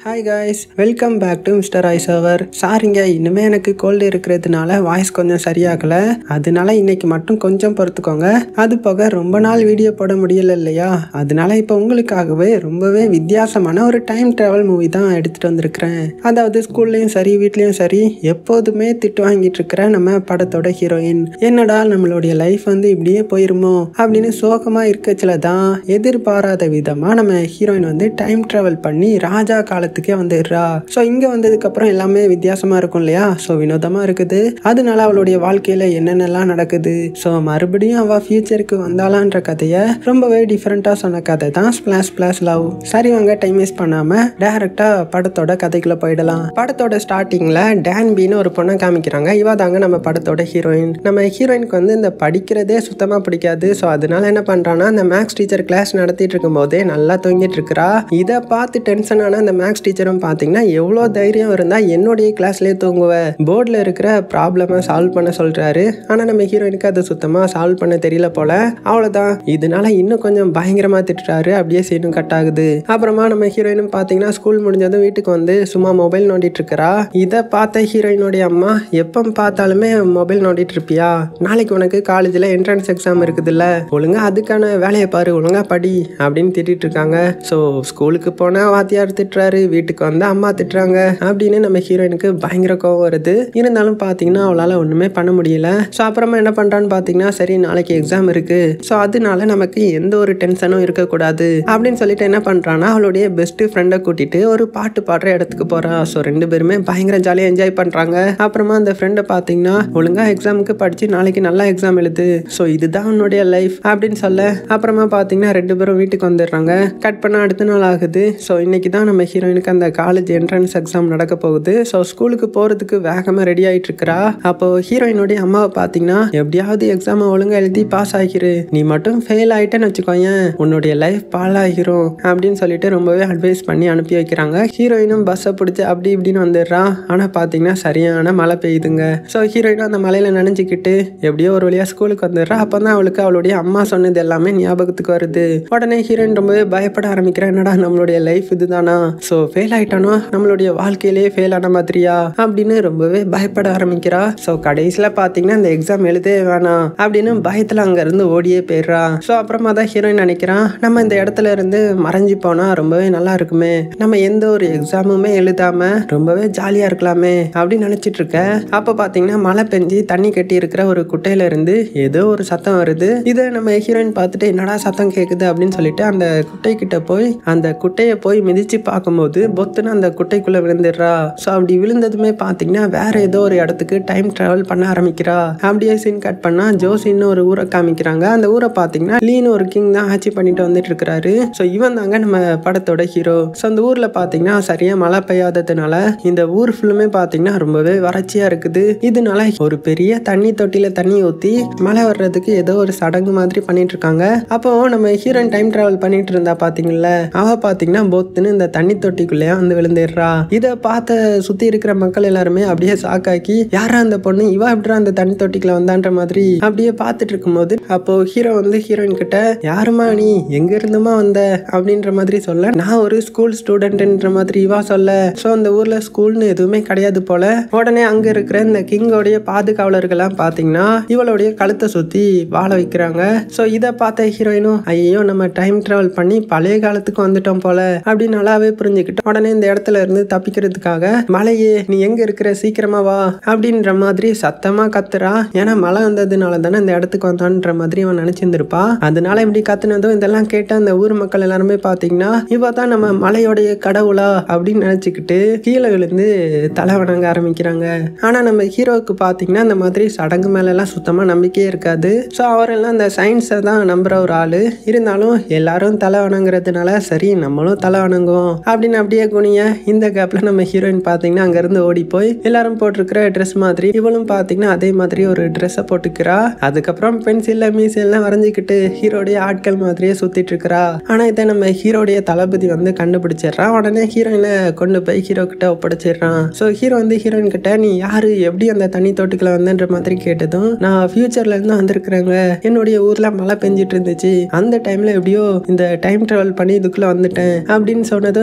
hi guys welcome back to mister ice அவர் சாரிங்க இன்னுமே எனக்கு கோல்டு இருக்கிறதுனால வாய்ஸ் கொஞ்சம் சரியாகல அதனால இன்னைக்கு மட்டும் கொஞ்சம் பொறுத்துக்கோங்க அது போக ரொம்ப நாள் வீடியோ போட முடியல இல்லையா அதனால இப்போ உங்களுக்காகவே ரொம்பவே வித்தியாசமான ஒரு டைம் டிராவல் மூவி தான் எடுத்துட்டு வந்திருக்கிறேன் அதாவது ஸ்கூல்லையும் சரி வீட்லேயும் சரி எப்போதுமே திட்டு வாங்கிட்டு இருக்கிற நம்ம படத்தோட ஹீரோயின் என்னடா நம்மளுடைய லைஃப் வந்து இப்படியே போயிருமோ அப்படின்னு சோகமா இருக்கச்சில தான் எதிர்பாராத விதமா நம்ம ஹீரோயின் வந்து டைம் டிராவல் பண்ணி ராஜா காலத்துக்கே வந்துடுறா ஸோ இங்கே வந்ததுக்கப்புறம் எல்லாமே வித்தியாசமாக இருக்கும் இல்லையா ஸோ வினோதமாக இருக்குது அதனால அவளுடைய வாழ்க்கையில் என்னென்னலாம் நடக்குது ஸோ மறுபடியும் அவள் ஃபியூச்சருக்கு வந்தாளான்ற கதையை ரொம்பவே டிஃப்ரெண்ட்டாக சொன்ன கதை தான் ஸ்பிளாஷ் ஸ்பிளாஷ் லவ் சரி வாங்க டைம் வேஸ்ட் பண்ணாமல் டேரெக்டாக படத்தோட கதைக்குள்ளே போயிடலாம் படத்தோட ஸ்டார்டிங்கில் டேன் பின்னு ஒரு பொண்ணை காமிக்கிறாங்க இவ தாங்க நம்ம படத்தோட ஹீரோயின் நம்ம ஹீரோயினுக்கு வந்து இந்த படிக்கிறதே சுத்தமாக பிடிக்காது ஸோ அதனால என்ன பண்ணுறான்னா அந்த மேக்ஸ் டீச்சர் கிளாஸ் நடத்திட்டு இருக்கும்போதே நல்லா தூங்கிட்டு இருக்கிறா இதை பார்த்து டென்ஷன் ஆன அந்த மேக்ஸ் டீச்சரும் பார்த்தீங்கன்னா எவ்வளோ தைரியம் இருந்தால் என்னுடைய கிளாஸ்லேயே தூங்குவேன் போர்டில் இருக்கிற ப்ராப்ளமை சால்வ் பண்ண சொல்கிறாரு ஆனால் நம்ம ஹீரோயினுக்கு அது சுத்தமாக சால்வ் பண்ண தெரியல போல அவ்வளோதான் இதனால இன்னும் கொஞ்சம் பயங்கரமாக திட்டுறாரு அப்படியே சீனும் கட் ஆகுது அப்புறமா நம்ம ஹீரோயினும் பார்த்தீங்கன்னா ஸ்கூல் முடிஞ்சதும் வீட்டுக்கு வந்து சும்மா மொபைல் நோண்டிட்டு இருக்கிறா இதை பார்த்த ஹீரோயினுடைய அம்மா எப்போ பார்த்தாலுமே மொபைல் நோண்டிட்டு இருப்பியா நாளைக்கு உனக்கு காலேஜில் என்ட்ரன்ஸ் எக்ஸாம் இருக்குதுல்ல ஒழுங்கா அதுக்கான வேலையை பாரு ஒழுங்கா படி அப்படின்னு திட்டிட்டு இருக்காங்க ஸோ ஸ்கூலுக்கு போனால் வாத்தியார் திட்டுறாரு வீட்டுக்கு வந்தால் அம்மா திட்டுறாங்க அப்படின்னு நம்ம ஹீரோயினுக்கு பயங்கர கோவம் வருது இருந்தாலும் பார்த்தீங்கன்னா அவளால் ஒன்றுமே பண்ண முடியல ஸோ அப்புறமா என்ன பண்ணுறான்னு பார்த்தீங்கன்னா சரி நாளைக்கு எக்ஸாம் இருக்கு ஸோ அதனால நமக்கு எந்த ஒரு டென்ஷனும் இருக்கக்கூடாது அப்படின்னு சொல்லிட்டு என்ன பண்ணுறான்னா அவளுடைய பெஸ்ட் ஃப்ரெண்டை கூட்டிட்டு ஒரு பாட்டு பாடுற இடத்துக்கு போறா ஸோ ரெண்டு பேருமே பயங்கர ஜாலியாக என்ஜாய் பண்ணுறாங்க அப்புறமா அந்த ஃப்ரெண்டை பார்த்தீங்கன்னா ஒழுங்கா எக்ஸாமுக்கு படிச்சு நாளைக்கு நல்லா எக்ஸாம் எழுது ஸோ இதுதான் உன்னுடைய லைஃப் அப்படின்னு சொல்ல அப்புறமா பார்த்தீங்கன்னா ரெண்டு பேரும் வீட்டுக்கு வந்துடுறாங்க கட் பண்ண அடுத்த நாள் ஆகுது ஸோ இன்னைக்கு தான் நம்ம ஹீரோயினுக்கு அந்த காலேஜ் என்ட்ரன்ஸ் எக்ஸாம் நடக்க போகுது ஸோ ஸ்கூலுக்கு போகிறதுக்கு வேகமாக ரெடி ஆகிட்டு இருக்கிறா அப்போ ஹீரோயினுடைய அம்மாவை பார்த்தீங்கன்னா எப்படியாவது எக்ஸாமை ஒழுங்கா எழுதி பாஸ் ஆகிரு நீ மட்டும் ஃபெயில் ஆகிட்டேன்னு வச்சுக்கோயேன் உன்னுடைய லைஃப் பாலாகிரும் அப்படின்னு சொல்லிட்டு ரொம்பவே அட்வைஸ் பண்ணி அனுப்பி வைக்கிறாங்க ஹீரோயினும் பஸ்ஸை பிடிச்சி அப்படி இப்படின்னு வந்துடுறா ஆனால் பார்த்தீங்கன்னா சரியான மழை பெய்யுதுங்க ஸோ ஹீரோயினும் அந்த மலையில நனைஞ்சிக்கிட்டு எப்படியோ ஒரு வழியாக ஸ்கூலுக்கு வந்துடுறா அப்போ தான் அவளுக்கு அவளுடைய அம்மா சொன்னது எல்லாமே ஞாபகத்துக்கு வருது உடனே ஹீரோயின் ரொம்பவே பயப்பட ஆரம்பிக்கிறா என்னடா நம்மளுடைய லைஃப் இதுதானா ஸோ ஃபெயில் ஆயிட்டானோ நம்மளுடைய வாழ்க்கையிலேயே ஃபெயில் ஆன மாதிரியா அப்படின்னு ரொம்பவே பயப்பட ஆரம்பிக்கிறா ஸோ கடைசியில் பார்த்தீங்கன்னா இந்த எக்ஸாம் எழுதவே வேணாம் அப்படின்னு பயத்தில் அங்கேருந்து ஓடியே போயிடுறா ஸோ அப்புறமா தான் ஹீரோயின் நினைக்கிறான் நம்ம இந்த இடத்துல இருந்து மறைஞ்சு போனால் ரொம்பவே நல்லா இருக்குமே நம்ம எந்த ஒரு எக்ஸாமுமே எழுதாம ரொம்பவே ஜாலியாக இருக்கலாமே அப்படின்னு நினச்சிட்டு இருக்க அப்போ பார்த்தீங்கன்னா மழை பெஞ்சு தண்ணி கட்டி இருக்கிற ஒரு குட்டையில இருந்து ஏதோ ஒரு சத்தம் வருது இதை நம்ம ஹீரோயின் பார்த்துட்டு என்னடா சத்தம் கேட்குது அப்படின்னு சொல்லிட்டு அந்த குட்டை கிட்ட போய் அந்த குட்டையை போய் மிதிச்சு பார்க்கும்போது பொத்துன்னு அந்த குட்டைக்குள்ள விழுந்துடுறா ஸோ அப்படி விழுந்ததுமே பார்த்தீங்கன்னா வேற ஏதோ ஒரு இடத்துக்கு டைம் டிராவல் பண்ண ஆரம்பிக்கிறா அப்படியே சீன் கட் பண்ணா ஜோசின்னு ஒரு ஊரை காமிக்கிறாங்க அந்த ஊரை பார்த்தீங்கன்னா லீன் ஒரு கிங் தான் ஆட்சி பண்ணிட்டு வந்துட்டு இருக்கிறாரு ஸோ இவன் தாங்க நம்ம படத்தோட ஹீரோ ஸோ அந்த ஊர்ல பார்த்தீங்கன்னா சரியா மழை பெய்யாததுனால இந்த ஊர் ஃபுல்லுமே பார்த்தீங்கன்னா ரொம்பவே வறட்சியா இருக்குது இதனால ஒரு பெரிய தண்ணி தொட்டியில தண்ணி ஊற்றி மழை வர்றதுக்கு ஏதோ ஒரு சடங்கு மாதிரி பண்ணிட்டு இருக்காங்க அப்போ நம்ம ஹீரோயின் டைம் டிராவல் பண்ணிட்டு இருந்தா பாத்தீங்கல்ல அவ பாத்தீங்கன்னா பொத்துன்னு இந்த தண்ணி தொட்டிக்குள்ளேயே வந்து விழுந்துடுறா இதை பார்த்த சுத்தி இருக்கிற மக்கள் எல்லாருமே அப்படியே சாக்காக்கி யாரா அந்த பொண்ணு இவ எப்படா அந்த தண்ணி தொட்டிக்குள்ள வந்தான்ற மாதிரி அப்படியே பார்த்துட்டு இருக்கும்போது அப்போ ஹீரோ வந்து ஹீரோயின் கிட்ட யாருமா நீ எங்க இருந்துமா வந்த அப்படின்ற மாதிரி சொல்ல நான் ஒரு ஸ்கூல் ஸ்டூடெண்ட்ன்ற மாதிரி இவா சொல்ல ஸோ அந்த ஊர்ல ஸ்கூல்னு எதுவுமே கிடையாது போல உடனே அங்க இருக்கிற இந்த கிங்கோடைய பாதுகாவலர்கள்லாம் பாத்தீங்கன்னா இவளுடைய கழுத்தை சுத்தி வாழ வைக்கிறாங்க ஸோ இதை பார்த்த ஹீரோயினும் ஐயோ நம்ம டைம் டிராவல் பண்ணி பழைய காலத்துக்கு வந்துட்டோம் போல அப்படின்னு நல்லாவே புரிஞ்சுக்கிட்டு உடனே இந்த இடத்துல இருந்து தப்பிக்கிறதுக்காக மலையே நீ எங்க இருக்கிற சீக்கிரமா வா அப்படின்ற மாதிரி சத்தமா கத்துறா ஏன்னா மழை வந்ததுனால தானே இந்த இடத்துக்கு வந்தான்ற மாதிரி அவன் நினைச்சிருந்திருப்பா அதனால இப்படி கத்துனதும் இதெல்லாம் கேட்ட அந்த ஊர் மக்கள் எல்லாருமே பாத்தீங்கன்னா இவ தான் நம்ம மலையோடைய கடவுளா அப்படின்னு நினைச்சுக்கிட்டு கீழே விழுந்து தலை வணங்க ஆரம்பிக்கிறாங்க ஆனா நம்ம ஹீரோவுக்கு பாத்தீங்கன்னா இந்த மாதிரி சடங்கு மேல எல்லாம் சுத்தமா நம்பிக்கையே இருக்காது ஸோ அவரெல்லாம் அந்த சயின்ஸை தான் நம்புற ஒரு ஆளு இருந்தாலும் எல்லாரும் தலை வணங்குறதுனால சரி நம்மளும் தலை வணங்குவோம் அப்படின்னு அப்படியே குனிய இந்த கேப்ல நம்ம ஹீரோயின் பாத்தீங்கன்னா அங்கிருந்து ஓடி போய் எல்லாரும் போட்டிருக்கிற ட்ரெஸ் மாதிரி இவளும் பாத்தீங்கன்னா அதே மாதிரி ஒரு ட்ரெஸ்ஸை போட்டுக்கிறா அதுக்கப்புறம் பென்சில்ல மீசெல்லாம் வரைஞ்சிக்கிட்டு ஹீரோடைய ஆட்கள் மாதிரியே சுத்திட்டு இருக்கிறா ஆனா இதை நம்ம ஹீரோடைய தளபதி வந்து கண்டுபிடிச்சிடுறான் உடனே ஹீரோயினை கொண்டு போய் ஹீரோ கிட்ட ஒப்படைச்சிடுறான் ஸோ ஹீரோ வந்து ஹீரோயின் கிட்ட நீ யாரு எப்படி அந்த தண்ணி தொட்டிக்குள்ள வந்தன்ற மாதிரி கேட்டதும் நான் ஃபியூச்சர்ல இருந்து வந்திருக்கிறேங்க என்னுடைய ஊர்ல மழை பெஞ்சிட்டு இருந்துச்சு அந்த டைம்ல எப்படியோ இந்த டைம் டிராவல் பண்ணி இதுக்குள்ள வந்துட்டேன் அப்படின்னு சொன்னதும் அதை கேட்ட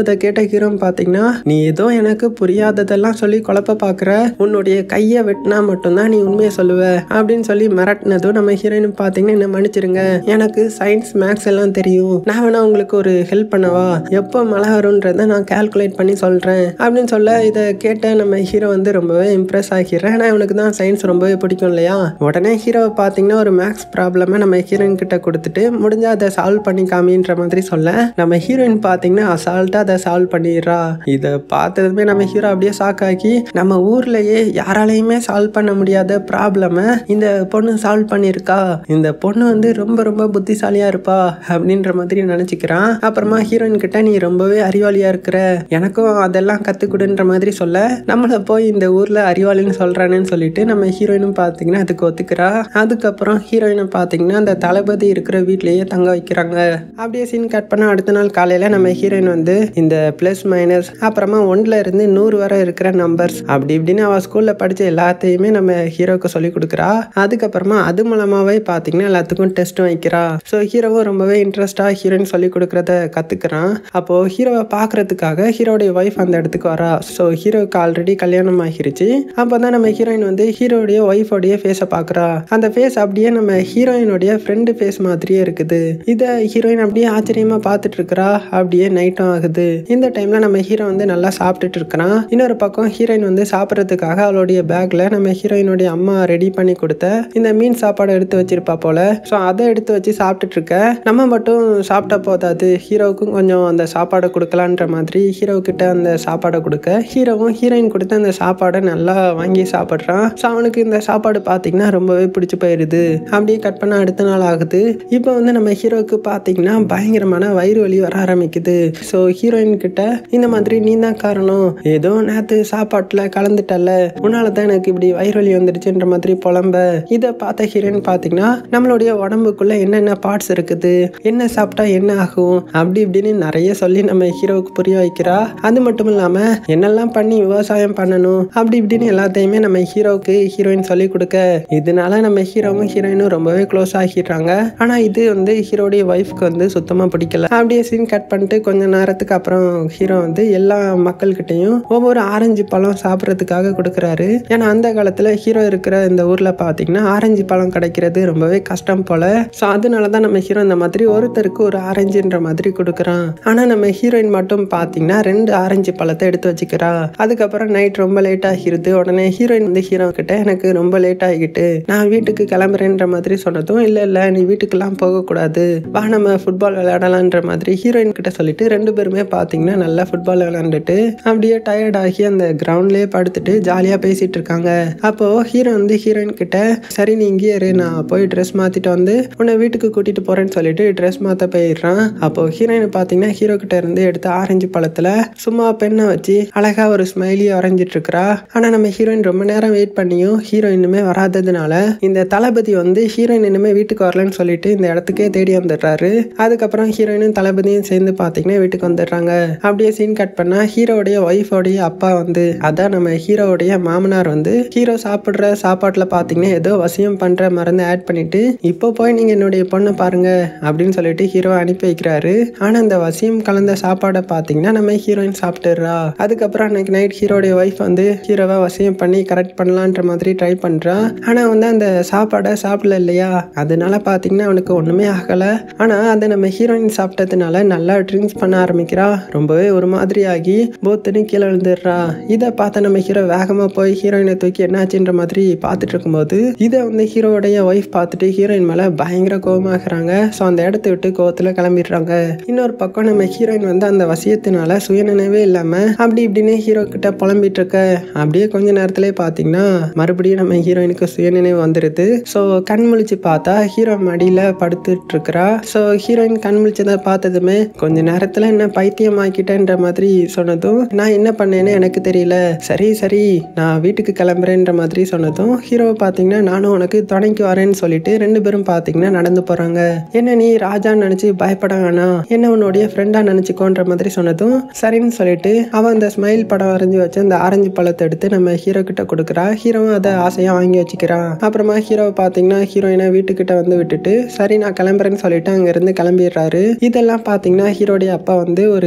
ஹீரோன்னு பார்த்தீங்கன்னா நீ ஏதோ எனக்கு புரியாததெல்லாம் சொல்லி குழப்ப பார்க்குற உன்னுடைய கையை வெட்டினா மட்டும்தான் நீ உண்மையை சொல்லுவ அப்படின்னு சொல்லி மிரட்டினதும் நம்ம ஹீரோயின் பார்த்தீங்கன்னா என்ன மன்னிச்சிருங்க எனக்கு சயின்ஸ் மேக்ஸ் எல்லாம் தெரியும் நான் வேணா உங்களுக்கு ஒரு ஹெல்ப் பண்ணவா எப்போ மழை வரும்ன்றதை நான் கால்குலேட் பண்ணி சொல்கிறேன் அப்படின்னு சொல்ல இதை கேட்ட நம்ம ஹீரோ வந்து ரொம்பவே இம்ப்ரெஸ் ஆகிடுறேன் ஏன்னா இவனுக்கு தான் சயின்ஸ் ரொம்பவே பிடிக்கும் இல்லையா உடனே ஹீரோவை பார்த்தீங்கன்னா ஒரு மேக்ஸ் ப்ராப்ளமை நம்ம ஹீரோயின் கிட்ட கொடுத்துட்டு முடிஞ்சா அதை சால்வ் பண்ணி காமின்ற மாதிரி சொல்ல நம்ம ஹீரோயின் பார்த்தீங்கன்னா அசால்ட்டாக அதை சால்வ் பண்ணிடுறா இதை பார்த்ததுமே நம்ம ஹீரோ அப்படியே ஷாக் ஆக்கி நம்ம ஊர்லயே யாராலையுமே சால்வ் பண்ண முடியாத ப்ராப்ளமை இந்த பொண்ணு சால்வ் பண்ணியிருக்கா இந்த பொண்ணு வந்து ரொம்ப ரொம்ப புத்திசாலியா இருப்பா அப்படின்ற மாதிரி நினைச்சுக்கிறான் அப்புறமா ஹீரோயின் கிட்ட நீ ரொம்பவே அறிவாளியா இருக்கிற எனக்கும் அதெல்லாம் கத்துக் கொடுன்ற மாதிரி சொல்ல நம்மள போய் இந்த ஊர்ல அறிவாளின்னு சொல்றானேன்னு சொல்லிட்டு நம்ம ஹீரோயினும் பார்த்தீங்கன்னா அதுக்கு ஒத்துக்கிறா அதுக்கப்புறம் ஹீரோயினை பார்த்தீங்கன்னா அந்த தளபதி இருக்கிற வீட்லயே தங்க வைக்கிறாங்க அப்படியே சீன் கட் பண்ண அடுத்த நாள் காலையில நம்ம ஹீரோயின் வந்து இந்த பிளஸ் மைனஸ் அப்புறமா ஒன்ல இருந்து நூறு வரை இருக்கிற நம்பர்ஸ் அப்படி இப்படின்னு அவ ஸ்கூல்ல படிச்ச எல்லாத்தையுமே நம்ம ஹீரோக்கு சொல்லி கொடுக்குறா அதுக்கப்புறமா அது மூலமாவே பார்த்தீங்கன்னா எல்லாத்துக்கும் டெஸ்ட்டும் வைக்கிறா ஸோ ஹீரோவும் ரொம்பவே இன்ட்ரெஸ்டா ஹீரோயின் சொல்லி கொடுக்குறத கத்துக்கிறான் அப்போ ஹீரோவை பார்க்கறதுக்காக ஹீரோடைய ஒய்ஃப் அந்த இடத்துக்கு வரா ஸோ ஹீரோவுக்கு ஆல்ரெடி கல்யாணம் ஆகிருச்சு அப்போ தான் நம்ம ஹீரோயின் வந்து ஹீரோடைய ஒய்ஃபோடைய ஃபேஸை பார்க்குறா அந்த ஃபேஸ் அப்படியே நம்ம ஹீரோயினுடைய ஃப்ரெண்டு ஃபேஸ் மாதிரியே இருக்குது இதை ஹீரோயின் அப்படியே ஆச்சரியமா பார்த்துட்டு இருக்கிறா அப்படியே நைட்டும் ஆகுது இந்த டைம்ல நம்ம ஹீரோ வந்து நல்லா சாப்பிட்டுட்டு இருக்கிறான் இன்னொரு பக்கம் ஹீரோயின் வந்து சாப்பிட்றதுக்காக அவளுடைய பேக்ல நம்ம ஹீரோயினுடைய அம்மா ரெடி பண்ணி கொடுத்த இந்த மீன் சாப்பாடு எடுத்து வச்சிருப்பா போல ஸோ அதை எடுத்து வச்சு சாப்பிட்டுட்டு இருக்க நம்ம மட்டும் சாப்பிட்டா போதாது ஹீரோவுக்கும் கொஞ்சம் அந்த சாப்பாடை கொடுக்கலான்ற மாதிரி ஹீரோ கிட்ட அந்த சாப்பாடை கொடுக்க ஹீரோவும் ஹீரோயின் கொடுத்த அந்த சாப்பாடை நல்லா வாங்கி சாப்பிட்றான் ஸோ அவனுக்கு இந்த சாப்பாடு பார்த்தீங்கன்னா ரொம்பவே பிடிச்சி போயிடுது அப்படியே கட் பண்ண அடுத்த நாள் ஆகுது இப்போ வந்து நம்ம ஹீரோவுக்கு பார்த்தீங்கன்னா பயங்கரமான வயிறு வலி வர ஆரம்பிக்குது ஸோ ஹீரோயின் கிட்ட இந்த மாதிரி நீ தான் காரணம் ஏதோ நேற்று சாப்பாட்டில் கலந்துட்டல உன்னால தான் எனக்கு இப்படி வயிறு வலி வந்துடுச்சுன்ற மாதிரி புலம்ப இதை பார்த்த ஹீரோயின் பார்த்தீங்கன்னா நம்மளுடைய உடம்புக்குள்ள என்னென்ன பார்ட்ஸ் இருக்குது என்ன சாப்பிட்டா என்ன ஆகும் அப்படி இப்படின்னு நிறைய சொல்லி நம்ம ஹீரோவுக்கு புரிய வைக்கிறா அது மட்டும் இல்லாம என்னெல்லாம் பண்ணி விவசாயம் பண்ணணும் அப்படி இப்படின்னு எல்லாத்தையுமே நம்ம ஹீரோவுக்கு ஹீரோயின் சொல்லி கொடுக்க இதனால நம்ம ஹீரோவும் ஹீரோயினும் ரொம்பவே க்ளோஸ் ஆகிடுறாங்க ஆனா இது வந்து ஹீரோடைய ஒய்ஃப்க்கு வந்து சுத்தமா பிடிக்கல அப்படியே சீன் கட் பண்ணிட்டு கொஞ்ச நேரத்துக்கு அப்புறம் ஹீரோ வந்து எல்லா மக்கள்கிட்டையும் ஒவ்வொரு ஆரஞ்சு பழம் சாப்பிட்றதுக்காக கொடுக்குறாரு ஏன்னா அந்த காலத்துல ஹீரோ இருக்கிற இந்த ஊர்ல பாத்தீங்கன்னா ஆரஞ்சு பழம் கிடைக்கிறது ரொம்பவே கஷ்டம் போல ஸோ அதனால தான் நம்ம ஹீரோ இந்த மாதிரி ஒருத்தருக்கு ஒரு ஆரஞ்சுன்ற மாதிரி கொடுக்குறான் ஆனா நம்ம ஹீரோயின் மட்டும் பாத்தீங்கன்னா ரெண்டு ஆரஞ்சு பழத்தை எடுத்து வச்சுக்கிறா அதுக்கப்புறம் நைட் ரொம்ப லேட் ஆகிருது உடனே ஹீரோயின் வந்து ஹீரோ கிட்ட எனக்கு ரொம்ப லேட் ஆகிட்டு நான் வீட்டுக்கு கிளம்புறேன்ற மாதிரி சொன்னதும் இல்ல இல்ல நீ வீட்டுக்கெல்லாம் போகக்கூடாது வா நம்ம ஃபுட்பால் விளையாடலான்ற மாதிரி ஹீரோயின் கிட்ட சொல்லிட்டு ரெண்டு பேருமே பாத்தீங்கன்னா நல்லா ஃபுட்பால் விளையாண்டுட்டு அப்படியே டயர்ட் ஆகி அந்த கிரவுண்ட்லயே படுத்துட்டு ஜாலியா பேசிட்டு இருக்காங்க அப்போ ஹீரோ வந்து ஹீரோயின் கிட்ட சரி நீ இங்கேயே இரு நான் போய் ட்ரெஸ் மாத்திட்டு வந்து உன்னை வீட்டுக்கு கூட்டிட்டு போறேன்னு சொல்லிட்டு ட்ரெஸ் மாத்த போயிடுறான் அப்போ ஹீரோயின் பாத்தீங்கன்னா ஹீரோ கிட்ட இருந்து எடுத்த ஆரஞ்சு பழத்துல சும்மா பெண்ணை வச்சு அழகா ஒரு ஸ்மைலி வரைஞ்சிட்டு இருக்கிறா ஆனா நம்ம ஹீரோயின் ரொம்ப நேரம் வெயிட் பண்ணியும் ஹீரோ இன்னுமே வராததுனால இந்த தளபதி வந்து ஹீரோயின் இனிமே வீட்டுக்கு வரலன்னு சொல்லிட்டு இந்த இடத்துக்கே தேடி வந்துடுறாரு அதுக்கப்புறம் ஹீரோயினும் தளபதியும் சேர்ந்து பாத்தீங்கன்னா வீட்டுக்கு வந்துடுறாங்க அப்படியே சீன் கட் பண்ணா ஹீரோடைய ஒய்ஃபோடைய அப்பா வந்து அதான் நம்ம ஹீரோவுடைய மாமனார் வந்து ஹீரோ சாப்பிடுற சாப்பாட்டுல பாத்தீங்கன்னா ஏதோ வசியம் பண்ற மருந்து ஆட் பண்ணிட்டு இப்போ போய் நீங்க என்னுடைய பொண்ணை பாருங்க அப்படின்னு சொல்லிட்டு ஹீரோ அனுப்பி வைக்கிறாரு ஆனா அந்த வசியம் கலந்த சாப்பாடை பாத்தீங்கன்னா நம்ம ஹீரோயின் சாப்பிட்டுறா அதுக்கப்புறம் அன்னைக்கு நைட் ஹீரோடைய ஒய்ஃப் வந்து ஹீரோவை வசியம் பண்ணி கரெக்ட் பண்ணலான்ற மாதிரி ட்ரை பண்றா ஆனா வந்து அந்த சாப்பாடை சாப்பிடல இல்லையா அதனால பாத்தீங்கன்னா அவனுக்கு ஒண்ணுமே ஆகல ஆனா அதை நம்ம ஹீரோயின் சாப்பிட்டதுனால நல்லா ட்ரிங்க்ஸ் பண்ண ஆரம்பிக்கிறா ரொம்பவே ஒரு மாதிரி ஆகி போத்துன்னு கீழே விழுந்துடுறா இதை பார்த்த நம்ம ஹீரோ வேகமா போய் ஹீரோயினை தூக்கி என்னாச்சுன்ற மாதிரி பார்த்துட்டு இருக்கும்போது இதை வந்து ஹீரோவுடைய ஒய்ஃப் பார்த்துட்டு ஹீரோயின் மேல பயங்கர கோபமாகறாங்க ஸோ அந்த இடத்த விட்டு கோவத்துல கிளம்பிடுறாங்க இன்னொரு பக்கம் நம்ம ஹீரோயின் வந்து அந்த வசியத்தினால சுயநினைவே இல்லாம அப்படி இப்படின்னு ஹீரோ கிட்ட புலம்பிட்டு இருக்க அப்படியே கொஞ்ச நேரத்திலே பார்த்தீங்கன்னா மறுபடியும் நம்ம ஹீரோயினுக்கு சுயநினைவு வந்துடுது ஸோ கண் முழிச்சு பார்த்தா ஹீரோ மடியில படுத்துட்டு இருக்கிறா ஸோ ஹீரோயின் கண் முழிச்சதை பார்த்ததுமே கொஞ்ச நேரத்துல என்ன பைத்தியம் ஆக்கிட்டேன்ற மாதிரி சொன்னதும் நான் என்ன பண்ணேன்னு எனக்கு தெரியல சரி சரி நான் வீட்டுக்கு கிளம்புறேன்ற மாதிரி சொன்னதும் ஹீரோவை பார்த்தீங்கன்னா நானும் உனக்கு துணைக்கு வரேன்னு சொல்லிட்டு ரெண்டு பேரும் பார்த்தீங்கன்னா நடந்து போறாங்க என்ன நீ ராஜான்னு நினைச்சு பயப்பட வேணாம் என்ன உன்னுடைய ஃப்ரெண்டா நினைச்சுக்கோன்ற மாதிரி சொன்னதும் சரின்னு சொல்லிட்டு அவன் அந்த ஸ்மைல் படம் வரைஞ்சி வச்சு அந்த ஆரஞ்சு பழத்தை எடுத்து நம்ம ஹீரோ கிட்ட கொடுக்குறா ஹீரோவும் அதை ஆசையா வாங்கி வச்சுக்கிறான் அப்புறமா ஹீரோவை பார்த்தீங்கன்னா ஹீரோயினை வீட்டுக்கிட்ட வந்து விட்டுட்டு சரி நான் கிளம்புறேன்னு சொல்லிட்டு அங்க இருந்து கிளம்பிடுறாரு இதெல்லாம் பார்த்தீங்கன்னா ஹீரோடைய அப்பா வந்து ஒரு ஸ்பை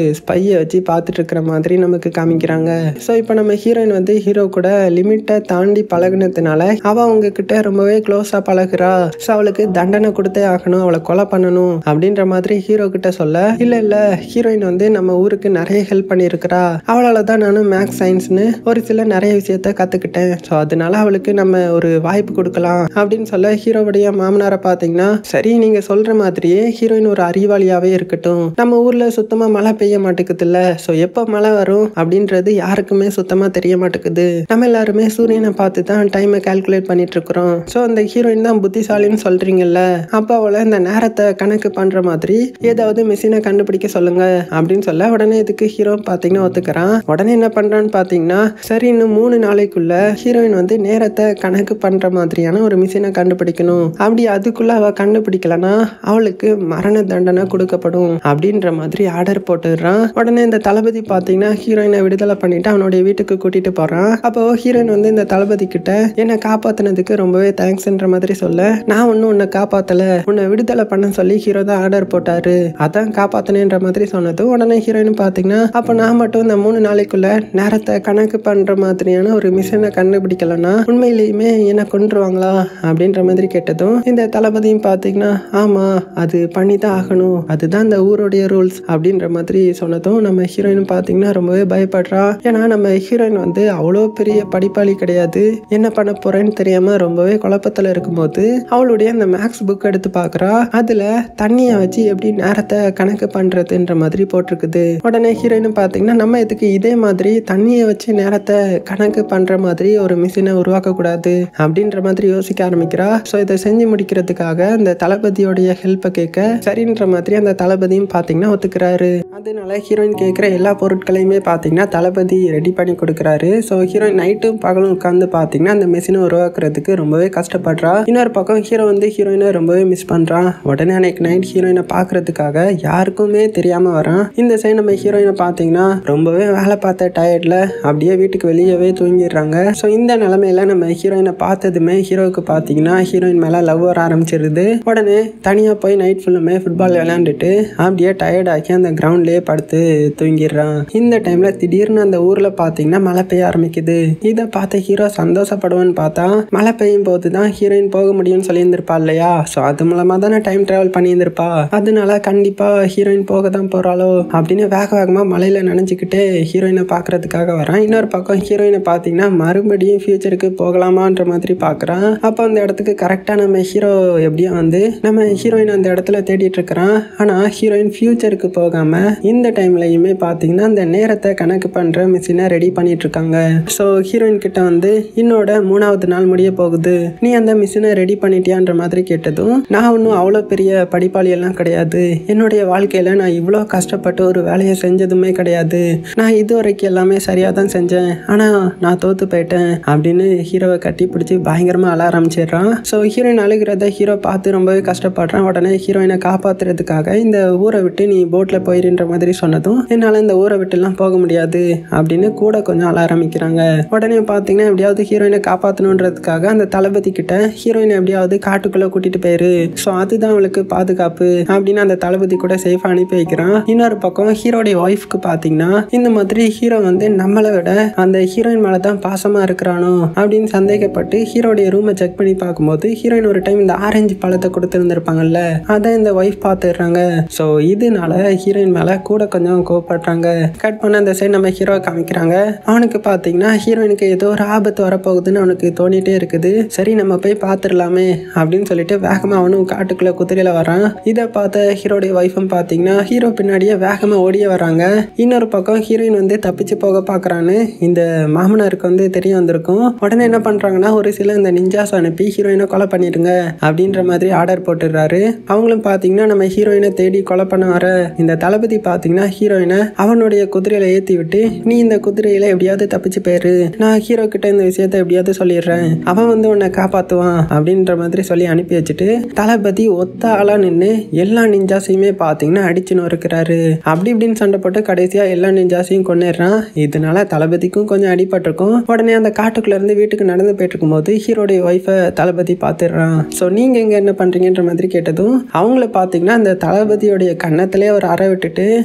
பையை வச்சு பார்த்துட்டு இருக்கிற மாதிரி நமக்கு காமிக்கிறாங்க ஸோ இப்போ நம்ம ஹீரோயின் வந்து ஹீரோ கூட லிமிட்டை தாண்டி பழகுனதுனால அவ அவங்க கிட்ட ரொம்பவே க்ளோஸாக பழகுறா ஸோ அவளுக்கு தண்டனை கொடுத்தே ஆகணும் அவளை கொலை பண்ணணும் அப்படின்ற மாதிரி ஹீரோ கிட்ட சொல்ல இல்லை இல்லை ஹீரோயின் வந்து நம்ம ஊருக்கு நிறைய ஹெல்ப் பண்ணியிருக்கிறா அவளால தான் நானும் மேக்ஸ் சயின்ஸ்னு ஒரு சில நிறைய விஷயத்த கற்றுக்கிட்டேன் ஸோ அதனால அவளுக்கு நம்ம ஒரு வாய்ப்பு கொடுக்கலாம் அப்படின்னு சொல்ல ஹீரோவுடைய மாமனாரை பார்த்தீங்கன்னா சரி நீங்க சொல்ற மாதிரியே ஹீரோயின் ஒரு அறிவாளியாவே இருக்கட்டும் நம்ம ஊர்ல சுத்தமா மழை பெய்ய மாட்டேங்குதுல்ல ஸோ எப்போ மழை வரும் அப்படின்றது யாருக்குமே சுத்தமா தெரிய மாட்டேங்குது நம்ம எல்லாருமே சூரியனை பார்த்து தான் டைமை கால்குலேட் பண்ணிட்டு இருக்கிறோம் ஸோ அந்த ஹீரோயின் தான் புத்திசாலின்னு சொல்றீங்கல்ல அப்போ அவளை இந்த நேரத்தை கணக்கு பண்ற மாதிரி ஏதாவது மிஷினை கண்டுபிடிக்க சொல்லுங்க அப்படின்னு சொல்ல உடனே இதுக்கு ஹீரோ பார்த்தீங்கன்னா ஒத்துக்கிறான் உடனே என்ன பண்றான்னு பார்த்தீங்கன்னா சரி இன்னும் மூணு நாளைக்குள்ள ஹீரோயின் வந்து நேரத்தை கணக்கு பண்ற மாதிரியான ஒரு மிஷினை கண்டுபிடிக்கணும் அப்படி அதுக்குள்ள அவ கண்டுபிடிக்கலனா அவளுக்கு மரண தண்டனை கொடுக்கப்படும் அப்படின்ற மாதிரி ஆர்டர் போட்டுடுறான் உடனே இந்த தளபதி பார்த்தீங்கன்னா ஹீரோயினை விடுதலை பண்ணிட்டு அவனுடைய வீட்டுக்கு கூட்டிட்டு போறான் அப்போ ஹீரோயின் வந்து இந்த தளபதி கிட்ட என்னை காப்பாத்தினதுக்கு ரொம்பவே தேங்க்ஸ்ன்ற மாதிரி சொல்ல நான் ஒன்றும் உன்னை காப்பாத்தல உன்னை விடுதலை பண்ண சொல்லி ஹீரோ தான் ஆர்டர் போட்டாரு அதான் காப்பாத்தினேன்ற மாதிரி சொன்னதும் உடனே ஹீரோயின் பார்த்தீங்கன்னா அப்போ நான் மட்டும் இந்த மூணு நாளைக்குள்ள நேரத்தை கணக்கு பண்ற மாதிரியான ஒரு மிஷினை கண்டுபிடிக்கலன்னா உண்மையிலேயுமே என்ன கொண்டுருவாங்களா அப்படின்ற மாதிரி கேட்டதும் இந்த தளபதியும் பார்த்தீங்கன்னா ஆமா அது பண்ணி தான் ஆகணும் அதுதான் இந்த ஊருடைய ரூல்ஸ் அப்படின்ற மாதிரி சொன்னதும் நம்ம ஹீரோயின் பார்த்தீங்கன்னா ரொம்பவே பயப்படுறா ஏன்னா நம்ம ஹீரோயின் வந்து அவ்வளோ பெரிய படிப்பாளி கிடையாது என்ன பண்ண போறேன்னு தெரியாம ரொம்பவே குழப்பத்தில் இருக்கும்போது அவளுடைய அந்த மேக்ஸ் புக் எடுத்து பார்க்குறா அதுல தண்ணியை வச்சு எப்படி நேரத்தை கணக்கு பண்றதுன்ற மாதிரி போட்டிருக்குது உடனே ஹீரோயின் பார்த்தீங்கன்னா நம்ம இதுக்கு இதே மாதிரி தண்ணியை வச்சு நேரத்தை கணக்கு பண்ற மாதிரி ஒரு மிஷினை உருவாக்கக்கூடாது அப்படின்ற மாதிரி யோசிக்க ஆரம்பிக்கிறா ஸோ இதை செஞ்சு முடிக்கிறதுக்காக அந்த தளபதியோடைய ஹெல்ப்பை கேட்க சரின்ற மாதிரி அந்த தளபதியும் பார்த்தீங்கன்னா ஒத்துக்கிறாரு அதனால ஹீரோயின் கேட்குற எல்லா பொருட்களையுமே பார்த்தீங்கன்னா தளபதி ரெடி பண்ணி கொடுக்குறாரு ஸோ ஹீரோயின் நைட்டும் பகலும் உட்காந்து பார்த்தீங்கன்னா அந்த மிஷினை உருவாக்குறதுக்கு ரொம்பவே கஷ்டப்படுறா இன்னொரு பக்கம் ஹீரோ வந்து ஹீரோயினை ரொம்பவே மிஸ் பண்ணுறான் உடனே அன்னைக்கு நைட் ஹீரோயினை பார்க்கறதுக்காக யாருக்குமே தெரியாமல் வரான் இந்த சைடு நம்ம ஹீரோயினை பார்த்தீங்கன்னா ரொம்பவே வேலை பார்த்த டயர்டில் அப்படியே வீட்டுக்கு வெளியவே தூங்கிடுறாங்க ஸோ இந்த நிலமையில நம்ம ஹீரோயினை பார்த்ததுமே ஹீரோவுக்கு பார்த்தீங்கன்னா ஹீரோயின் மேலே லவ் வர ஆரம்பிச்சிருது உடனே தனியாக போய் நைட் ஃபுல்லுமே ஃபுட்பால் விளையாண்டுட்டு அப்படியே டயர்ட் ஆக்கி அந்த கிரவுண்ட்லேயே படுத்து தூங்கிடுறான் இந்த டைமில் திடீர்னு அந்த ஊரில் பார்த்தீங்கன்னா மழை பெய்ய ஆரம்பிக்குது இதை பார்த்த ஹீரோ சந்தோஷப்படுவேன்னு பார்த்தா மழை பெய்யும் போது தான் ஹீரோயின் போக முடியும்னு சொல்லியிருந்திருப்பா இல்லையா ஸோ அது மூலமாக தானே டைம் ட்ராவல் பண்ணியிருந்திருப்பா அதனால கண்டிப்பாக ஹீரோயின் போக தான் போகிறாளோ அப்படின்னு வேக வேகமாக மலையில் நினைஞ்சுக்கிட்டே ஹீரோயினை பார்க்கறதுக்காக வரான் இன்னொரு பக்கம் ஹீரோயினை பார்த்தீங்கன்னா மறுபடியும் ஃபியூச்சருக்கு போகலாமான்ற மாதிரி பார்க்குறான் அப்போ அந்த இடத்துக்கு கரெக்டாக நம்ம ஹீரோ எப்படியும் வந்து நம்ம ஹீரோயின் அந்த இடத்துல தேடிட்டு இருக்கிறான் ஆனால் ஹீரோயின் ஃபியூச்சருக்கு போகாமல் இந்த டைம்லையுமே பார்த்தீங்கன்னா அந்த நேரத்தை கணக்கு பண்ணுற மிஷினை ரெடி பண்ணிட்டு இருக்காங்க ஸோ ஹீரோயின் கிட்ட வந்து இன்னோட மூணாவது நாள் முடிய போகுது நீ அந்த மிஷினை ரெடி பண்ணிட்டியான்ற மாதிரி கேட்டதும் நான் ஒன்றும் அவ்வளோ பெரிய படிப்பாளி எல்லாம் கிடையாது என்னுடைய வாழ்க்கையில் நான் இவ்வளோ கஷ்டப்பட்டு ஒரு வேலையை செஞ்சதுமே கிடையாது நான் இது வரைக்கும் எல்லாமே சரியாக தான் செஞ்சேன் ஆனால் நான் தோத்து போயிட்டேன் அப்படின்னு ஹீரோவை கட்டி பிடிச்சி பயங்கரமாக அழ ஆரம்பிச்சிடுறான் ஸோ ஹீரோயின் அழுகிறத ஹீரோ பார்த்து ரொம்பவே கஷ்டப்படுறான் உடனே ஹீரோயினை காப்பாத்துறதுக்காக இந்த ஊரை விட்டு நீ போட்டில் போயிருன்ற மாதிரி சொன்னதும் என்னால் இந்த ஊரை விட்டுலாம் போக முடியாது அப்படின்னு கூட கொஞ்சம் அழ ஆரம்பிக்கிறாங்க உடனே பார்த்தீங்கன்னா எப்படியாவது ஹீரோயினை காப்பாற்றணுன்றதுக்காக அந்த தளபதி கிட்ட ஹீரோயினை எப்படியாவது காட்டுக்குள்ளே கூட்டிட்டு போயிரு ஸோ அதுதான் அவளுக்கு பாதுகாப்பு அப்படின்னு அந்த தளபதி கூட சேஃபாக அனுப்பி வைக்கிறான் இன்னொரு பக்கம் ஹீரோடைய ஒய்ஃப்க்கு பார்த்தீங்கன்னா இந்த மாதிரி ஹீரோ வந்து நம்மளை விட அந்த ஹீரோயின் மேலே தான் பாசமாக இருக்கிறானோ அப்படின்னு சந்தேகப்பட்டு ஹீரோடைய ரூமை செக் பண்ணி பார்க்கும்போது ஹீரோயின் ஒரு டைம் இந்த ஆரஞ்சு பழத்தை கொடுத்துருந்துருப்பாங்கல்ல அதை இந்த ஒய்ஃப் பார்த்துடுறாங்க ஸோ இதனால ஹீரோயின் மேலே கூட கொஞ்சம் கோவப்படுறாங்க கட் பண்ண அந்த சைடு நம்ம ஹீரோ காமிக்கிறாங்க அவனுக்கு பார்த்தீங்கன்னா ஹீரோயினுக்கு ஏதோ ஒரு ஆபத்து வரப்போகுதுன்னு அவனுக்கு தோணிட்டே இருக்குது சரி நம்ம போய் பார்த்துடலாமே அப்படின்னு சொல்லிட்டு வேகமாக அவனும் காட்டுக்குள்ளே குதிரையில் வரான் இதை பார்த்த ஹீரோடைய ஒய்ஃபும் பார்த்தீங்கன்னா ஹீரோ பின்னாடியே வேகமாக ஓடியே வராங்க இன்னொரு பக்கம் ஹீரோயின் வந்து தப்பிச்சு போக பார்க்குறான்னு இந்த மாமனாருக்கு வந்து தெரிய வந்திருக்கும் உடனே என்ன பண்ணுறாங்கன்னா ஒரு சில இந்த நிஞ்சாஸ் அனுப்பி ஹீரோயினை கொலை பண்ணிடுங்க அப்படின்ற மாதிரி ஆர்டர் போட்டுடுறாரு அவங்களும் பார்த்தீங்கன்னா நம்ம ஹீரோயினை தேடி கொலை பண்ண வர இந்த தளபதி பார்த்தீங்கன்னா ஹீரோயினை அவனுடைய குதிரையில ஏற்றி விட்டு நீ இந்த குதிரையில எப்படியாவது தப்பிச்சு போயிரு நான் ஹீரோ கிட்ட இந்த விஷயத்த எப்படியாவது சொல்லிடுறேன் அவன் வந்து உன்னை காப்பாற்றுவான் அப்படின்ற மாதிரி சொல்லி அனுப்பி வச்சுட்டு தளபதி ஒத்த ஆளா நின்று எல்லா நிஞ்சாஸையுமே பார்த்தீங்கன்னா அடிச்சு நொறுக்கிறாரு அப்படி இப்படின்னு சண்டை போட்டு கடைசியா எல்லா நிஞ்சாஸையும் கொண்டுடுறான் இதனால தளபதிக்கும் கொஞ்சம் அடிபட்டிருக்கும் உடனே அந்த காட்டுக்குள்ள இருந்து வீட்டுக்கு நடந்து போயிட்டு இருக்கும்போது ஹீரோடைய ஒய்ஃபை தளபதி பார்த்துடுறான் ஸோ நீங்க எங்க என்ன பண்றீங்கன்ற மாதிரி கேட்டதும் அவங்கள பார்த்தீங்கன்னா அந்த தளபதியோடைய கன்னத்திலே ஒரு அறை விட்டுட்டு நீ தான்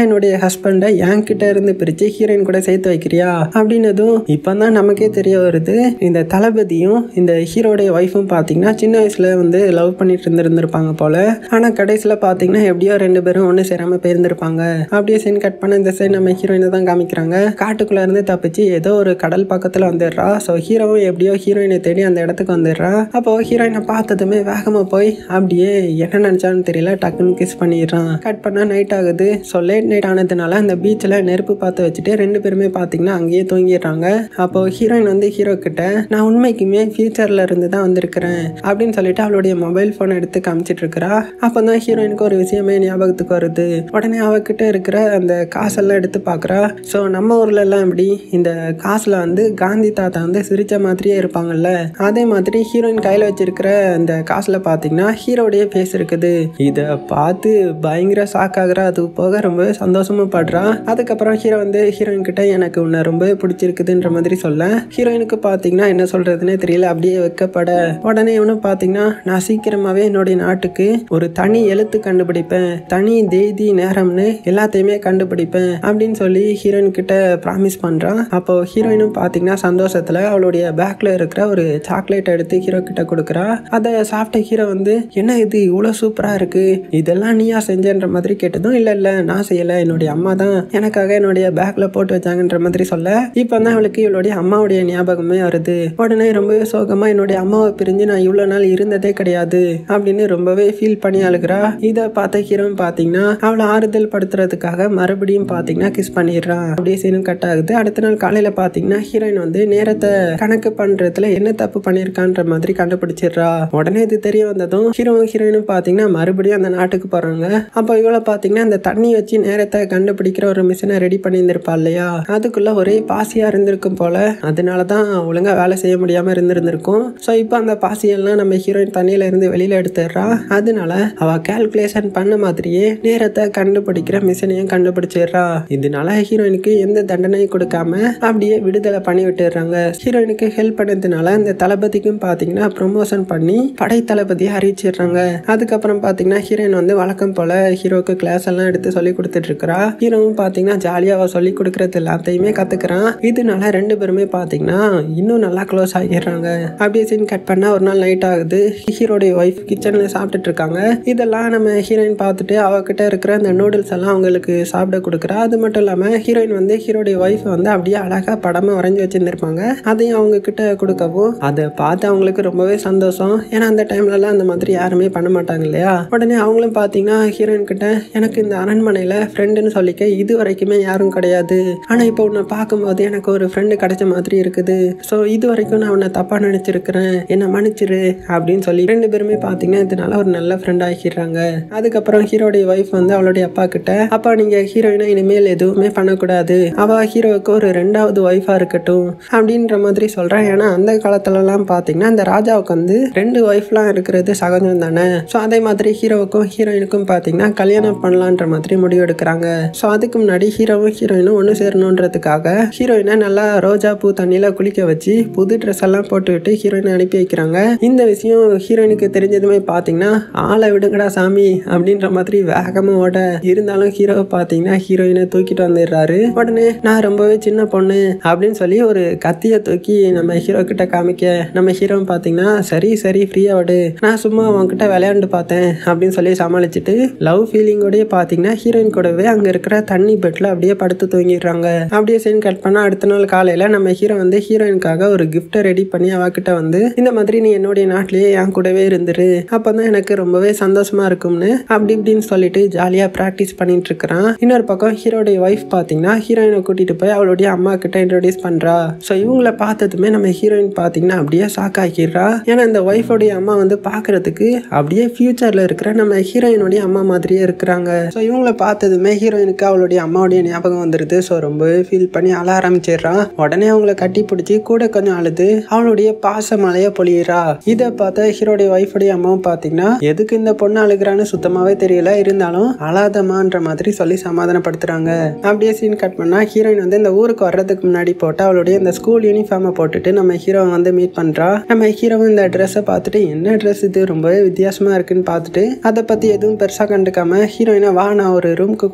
என்னுடைய ஹஸ்பண்டை என்கிட்ட இருந்து பிரிச்சு ஹீரோயின் கூட சேர்த்து வைக்கிறியா அப்படின்னதும் இப்பதான் நமக்கே தெரிய வருது இந்த தளபதியும் இந்த ஹீரோடைய ஒய்ஃபும் பார்த்தீங்கன்னா சின்ன வயசுல வந்து லவ் பண்ணிட்டு இருந்திருந்திருப்பாங்க போல ஆனா கடைசியில பார்த்தீங்கன்னா எப்படியோ ரெண்டு பேரும் ஒன்று சேராம போயிருந்திருப்பாங்க அப்படியே சீன் கட் பண்ண இந்த சைடு நம்ம ஹீரோயினை தான் காமிக்கிறாங்க காட்டுக்குள்ள இருந்து தப்பிச்சு ஏதோ ஒரு கடல் பக்கத்துல வந்துடுறா ஸோ ஹீரோவும் எப்படியோ ஹீரோயினை தேடி அந்த இடத்துக்கு வந்துடுறா அப்போ ஹீரோயினை பார்த்ததுமே வேகமா போய் அப்படியே என்ன நினைச்சான்னு தெரியல டக்குன்னு கிஸ் பண்ணிடுறான் கட் பண்ணா நைட் ஆகுது ஸோ லேட் நைட் ஆனதுனால அந்த பீச்சில் நெருப்பு பார்த்து வச்சுட்டு ரெண்டு பேருமே பார்த்தீங்கன்னா அங்கேயே தூங்கிடுறாங்க அப்போ ஹீரோயின் வந்து ஹீரோ கிட்ட நான் உண்மைக்குமே ஃபியூச்சர்ல இருந்து தான் வந்திருக்கிறேன் அப்படின்னு சொல்லிட்டு அவளுடைய மொபைல் ஃபோன் எடுத்து காமிச்சிட்டு இருக்கிறா அப்போ தான் ஹீரோயினுக்கு ஒரு விஷயமே ஞாபகத்துக்கு வருது உடனே அவகிட்ட இருக்கிற அந்த காசெல்லாம் எடுத்து பார்க்குறா ஸோ நம்ம ஊர்ல எல்லாம் எப்படி இந்த காசுல வந்து காந்தி தாத்தா வந்து சிரிச்ச மாதிரியே இருப்பாங்கல்ல அதே மாதிரி ஹீரோயின் கையில் வச்சிருக்கிற அந்த காசுல பார்த்தீங்கன்னா ஹீரோடைய ஃபேஸ் இருக்குது இதை பார்த்து பயங்கர ஷாக் ஆகுறா அது போக ரொம்பவே சந்தோஷமும் படுறா அதுக்கப்புறம் ஹீரோ வந்து ஹீரோயின் கிட்ட எனக்கு உன்னை ரொம்பவே பிடிச்சிருக்குதுன்ற மாதிரி சொல்ல ஹீரோயினுக்கு பார்த்தீங்கன்னா என்ன சொல்றதுன்னே தெரியல அப்படியே வைக்கப்பட உடனே இவனும் பார்த்தீங்கன்னா நான் சீக்கிரமாவே என்னுடைய நாட்டுக்கு ஒரு தனி எழுத்து கண்டுபிடிப்பேன் தனி தேதி நேரம்னு எல்லாத்தையுமே கண்டுபிடிப்பேன் அப்படின்னு சொல்லி ஹீரோயின் கிட்ட ப்ராமிஸ் பண்றான் அப்போ ஹீரோயினும் பார்த்தீங்கன்னா சந்தோஷத்துல அவளுடைய பேக்ல இருக்கிற ஒரு சாக்லேட் எடுத்து ஹீரோ கிட்ட கொடுக்குறா அதை சாப்பிட்ட ஹீரோ வந்து என்ன இது இவ்வளோ சூப்பரா இருக்கு இதெல்லாம் நீயா செஞ்சன்ற மாதிரி கேட்டதும் இல்ல இல்ல நான் செய்யல என்னுடைய அம்மா தான் எனக்காக என்னுடைய பேக்ல போட்டு வச்சாங்கன்ற மாதிரி சொல்ல இப்போ தான் அவளுக்கு இவளுடைய அம்மாவுடைய ஞாபகமே வருது உடனே ரொம்பவே சோகமா என்னுடைய அம்மாவை பிரிஞ்சு நான் இவ்வளோ நாள் இருந்ததே கிடையாது அப்படின்னு ரொம்பவே ஃபீல் பண்ணி அழுகிறா இதை பார்த்த ஹீரோன்னு பார்த்தீங்கன்னா அவளை ஆறுதல் படுத்துறதுக்காக மறுபடியும் பார்த்தீங்கன்னா கிஸ் பண்ணிடுறான் அப்படியே சீனும் கட் ஆகுது அடுத்த நாள் காலையில பார்த்தீங்கன்னா ஹீரோயின் வந்து நேரத்தை கணக்கு பண்றதுல என்ன தப்பு பண்ணியிருக்கான்ற மாதிரி கண்டுபிடிச்சிடுறா உடனே இது தெரிய வந்ததும் ஹீரோவும் ஹீரோயினும் பார்த்தீங்கன்னா மறுபடியும் அந்த நாட்டுக்கு போறாங்க அப்போ இவளை பார்த்தீங்கன்னா அந்த தண்ணி வச்சு நேரத்தை கண்டுபிடிக்கிற ஒரு மிஷினை ரெடி பண்ணியிருந்திருப்பா இல்லையா அதுக்குள்ள ஒரே பாசியா இருந்திருக்கும் போல அதனால தான் ஒழுங்கா வேலை செய்ய முடியாம இருந்திருந்திருக்கும் ஸோ இப்போ அந்த பாசியெல்லாம் நம்ம ஹீரோயின் தண்ணியில இருந்து வெளியில எடுத்துடுறா அதனால அவ கால்குலேஷன் பண்ண மாதிரியே நேரத்தை கண்டுபிடிக்கிற மிஷினையும் கண்டுபிடிச்சிடுறா இதனால ஹீரோயினுக்கு எந்த தண்டனையும் கொடுக்காம அப்படியே விடுதலை பண்ணி விட்டுடுறாங்க ஹீரோயினுக்கு ஹெல்ப் பண்ணதுனால இந்த தளபதிக்கும் பார்த்தீங்கன்னா ப்ரொமோஷன் பண்ணி படை தளபதியை அறிவிச்சிடுறாங்க அதுக்கப்புறம் பார்த்தீங்கன்னா ஹீரோயின் வந்து வழக்கம் போல ஹீரோக்கு கிளாஸ் எல்லாம் எடுத்து சொல்லி கொடுத்துட்டு இருக்கிறா ஹீரோவும் பார்த்தீங்கன்னா ஜாலியாக அவ சொல்லி கொடுக்கறது எல்லாத்தையுமே கத்துக்கிறான் இதனால ரெண்டு பேருமே பார்த்தீங்கன்னா இன்னும் நல்லா க்ளோஸ் ஆகிடுறாங்க அப்படியே சீன் கட் பண்ணா ஒரு நாள் நைட் ஆகுது ஹீரோடைய ஒய்ஃப் கிச்சன்ல சாப்பிட்டுட்டு இருக்காங்க இதெல்லாம் நம்ம ஹீரோயின் பார்த்துட்டு அவகிட்ட இருக்கிற அந்த நூடுல்ஸ் எல்லாம் அவங்களுக்கு சாப்பிட கொடுக்குறா அது மட்டும் இல்லாம ஹீரோயின் வந்து ஹீரோடைய ஒய்ஃப் வந்து அப்படியே அழகா படமா வரைஞ்சி வச்சிருந்திருப்பாங்க அதையும் அவங்க கிட்ட கொடுக்கவும் அதை பார்த்து அவங்களுக்கு ரொம்பவே சந்தோஷம் ஏன்னா அந்த டைம்லலாம் அந்த மாதிரி யாருமே பண்ண மாட்டாங்க இல்லையா உடனே அவங்களும் பார்த்தீங்கன்னா ஹீரோயின் கிட்ட எனக்கு இந்த அரண்மனையில் ஃப்ரெண்டுன்னு சொல்லிக்க இது வரைக்குமே யாரும் கிடையாது ஆனால் இப்போ உன்னை பார்க்கும்போது எனக்கு ஒரு ஃப்ரெண்டு கிடைச்ச மாதிரி இருக்குது ஸோ இது வரைக்கும் நான் உன்னை தப்பாக நினச்சிருக்கிறேன் என்னை மன்னிச்சிரு அப்படின்னு சொல்லி ரெண்டு பேருமே பார்த்தீங்கன்னா இதனால ஒரு நல்ல ஃப்ரெண்ட் ஆகிடுறாங்க அதுக்கப்புறம் ஹீரோடைய ஒய்ஃப் வந்து அவளுடைய அப்பா கிட்ட அப்பா நீங்கள் ஹீரோயினை இனிமேல் எதுவுமே பண்ணக்கூடாது அவள் ஹீரோவுக்கு ஒரு ரெண்டாவது ஒய்ஃபாக இருக்கட்டும் அப்படின்ற மாதிரி சொல்கிறேன் ஏன்னா அந்த காலத்துலலாம் பார்த்தீங்கன்னா இந்த ராஜாவுக்கு வந்து ரெண்டு ஒய்ஃப்லாம் இருக்கிறது சகஜம் தானே ஸோ அதே மாதிரி ஹீரோவுக்கும் ஹீரோயினுக்கும் பார்த்தீங்கன்னா கல்யாணம் பண்ணலான்ற மாதிரி முடிவு எடுக்கிறாங்க ஸோ அதுக்கு முன்னாடி ஹீரோவும் ஹீரோயினும் ஒன்று சேரணுன்றதுக்காக ஹீரோயினை நல்லா ரோஜா பூ தண்ணியில் குளிக்க வச்சு புது ட்ரெஸ் எல்லாம் போட்டுவிட்டு ஹீரோயினை அனுப்பி வைக்கிறாங்க இந்த விஷயம் ஹீரோயினுக்கு தெரிஞ்சதுமே பார்த்தீங்கன்னா ஆளை விடுங்கடா சாமி அப்படின்ற மாதிரி வேகமாக ஓட இருந்தாலும் ஹீரோவை பார்த்தீங்கன்னா ஹீரோயினை தூக்கிட்டு வந்துடுறாரு உடனே நான் ரொம்பவே சின்ன பொண்ணு அப்படின்னு சொல்லி ஒரு கத்தியை தூக்கி நம்ம ஹீரோ கிட்ட காமிக்க நம்ம ஹீரோ பார்த்தீங்கன்னா சரி சரி ஃப்ரீயா விடு நான் சும்மா அவன்கிட்ட விளையாண்டு பார்த்தேன் அப்படின்னு சொல்லி சமாளிச்சுட்டு லவ் ஃபீலிங்கோடய பார்த்தீங்கன்னா ஹீரோயின் கூடவே அங்கே இருக்கிற தண்ணி பெட்டில் அப்படியே படுத்து தூங்கிடுறாங்க அப்படியே சீன் கட் பண்ணா அடுத்த நாள் காலையில் நம்ம ஹீரோ வந்து ஹீரோயினுக்காக ஒரு கிஃப்ட்டை ரெடி பண்ணி அவகிட்ட வந்து இந்த மாதிரி நீ என்னுடைய நாட்டிலேயே என் கூடவே இருந்துரு அப்போ தான் எனக்கு ரொம்பவே சந்தோஷமா இருக்கும்னு அப்படி இப்படின்னு சொல்லிட்டு ஜாலியாக ப்ராக்டிஸ் பண்ணிட்டு இருக்கிறான் இன்னொரு பக்கம் ஹீரோடைய ஒய்ஃப் பார்த்தீங்கன்னா ஹீரோயினை கூட்டிட்டு போய் அவளுடைய அம்மா கிட்ட இன்ட்ரோடியூஸ் பண்றா ஸோ இவங்கள பார்த்ததுமே நம்ம ஹீரோயின் பார்த்தீங்கன்னா அப்படியே ஷாக் ஆக்கிடுறா ஏன்னா இந்த ஒய்ஃபோடைய அம்மா வந்து பார்க்கறதுக்கு அப்படியே ஃபியூச்சர்ல இருக்கிற நம்ம ஹீரோயினுடைய அம்மா மாதிரியே இருக்கிறாங்க ஸோ இவங்கள பார்த்ததுமே ஹீரோயினுக்கு அவளுடைய அம்மாவுடைய ஞாபகம் வந்துடுது ஸோ ரொம்பவே ஃபீல் பண்ணி அழ ஆரம்பிச்சிடுறான் உடனே அவங்கள கட்டி பிடிச்சி கூட கொஞ்சம் அழுது அவளுடைய பாச மலையை பொழியிறா இதை பார்த்த ஹீரோடைய ஒய்ஃபுடைய அம்மாவும் பார்த்தீங்கன்னா எதுக்கு இந்த பொண்ணு அழுகிறான்னு சுத்தமாவே தெரியல இருந்தாலும் அழாதமான்ற மாதிரி சொல்லி சமாதானப்படுத்துறாங்க அப்படியே சீன் கட் பண்ணா ஹீரோயின் வந்து இந்த ஊருக்கு வர்றதுக்கு முன்னாடி போட்டு அவளுடைய இந்த ஸ்கூல் யூனிஃபார்மை போட்டுட்டு நம்ம ஹீரோவை வந்து மீட் பண்றா நம்ம ஹீரோவும் இந்த ட்ரெஸ்ஸை பார்த்துட்டு என்ன ட்ரெஸ் இது ரொம்பவே வித்தியாசமா இருக்குன்னு பார்த்துட்டு அதை பத்தி எதுவும் பெருசா கண்டுக்காம ஹீரோயினை வா நான் ஒரு ரூமுக்கு